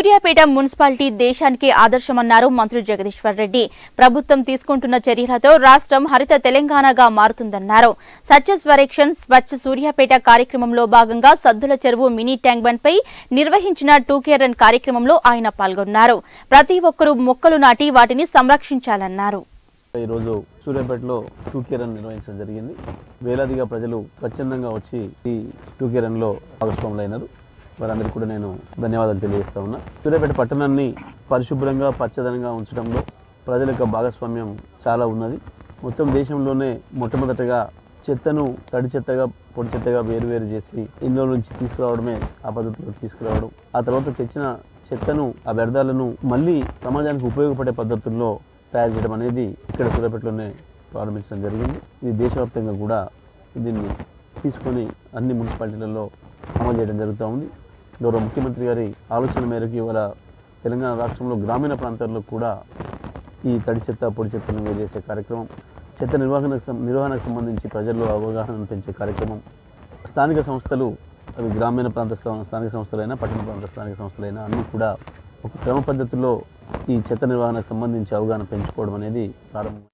Suryapet municipality దేశానికి ఆదర్శమన్నారు మంత్రి జగదీశ్వర్ రెడ్డి ప్రభుత్వం తీసుకుంటున్న చర్యలతో రాష్ట్రం హరిత తెలంగాణగా మారుతుందన్నారు సత్యస్వరేక్షన్ స్వచ్ఛ సూర్యాపేట కార్యక్రమంలో భాగంగా సద్దుల చెరువు మినీ ట్యాంక్ బండ్ పై నిర్వహించిన టూకే రన్ కార్యక్రమంలో ఆయన పాల్గొన్నారు ప్రతి ఒక్కరూ మొక్కలు నాటి వాటిని సంరక్షించాలన్నారు ఈరోజు సూర్యాపేటలో టూకే రన్ నిర్వహించడం జరిగింది వేలాదిగా ప్రజలు స్వచ్ఛందంగా వచ్చి ఈ టూకే రన్లో భాగస్వాములు అయినారు వారందరికీ కూడా నేను ధన్యవాదాలు తెలియజేస్తా ఉన్నా సూర్యాపేట పట్టణాన్ని పరిశుభ్రంగా పచ్చదనంగా ఉంచడంలో ప్రజల యొక్క భాగస్వామ్యం చాలా ఉన్నది మొత్తం దేశంలోనే మొట్టమొదటగా చెత్తను తడి చెత్తగా పొడి చెత్తగా వేరువేరు చేసి ఇందులో నుంచి తీసుకురావడమే ఆ పద్ధతిలో తీసుకురావడం ఆ తర్వాత తెచ్చిన చెత్తను ఆ వ్యర్థాలను మళ్ళీ సమాజానికి ఉపయోగపడే పద్ధతుల్లో తయారు చేయడం అనేది ఇక్కడ సూర్యాపేటలోనే ప్రారంభించడం జరిగింది ఇది దేశవ్యాప్తంగా కూడా దీన్ని తీసుకొని అన్ని మున్సిపాలిటీలలో అమలు చేయడం జరుగుతూ ఉంది గౌరవ ముఖ్యమంత్రి గారి ఆలోచన మేరకు ఇవాళ తెలంగాణ రాష్ట్రంలో గ్రామీణ ప్రాంతాల్లో కూడా ఈ తడి చెత్త పొడి చెత్తను వేరు చేసే కార్యక్రమం చెత్త నిర్వహణకు సం- నిర్వహణకు సంబంధించి ప్రజల్లో అవగాహన పెంచే కార్యక్రమం స్థానిక సంస్థలు అవి గ్రామీణ ప్రాంత స్థా- స్థానిక సంస్థలైనా పట్టణ ప్రాంత స్థానిక సంస్థలైనా అన్నీ కూడా ఒక క్రమ పద్ధతిలో ఈ చెత్త నిర్వహణకు సంబంధించి అవగాహన పెంచుకోవడం అనేది ప్రారంభం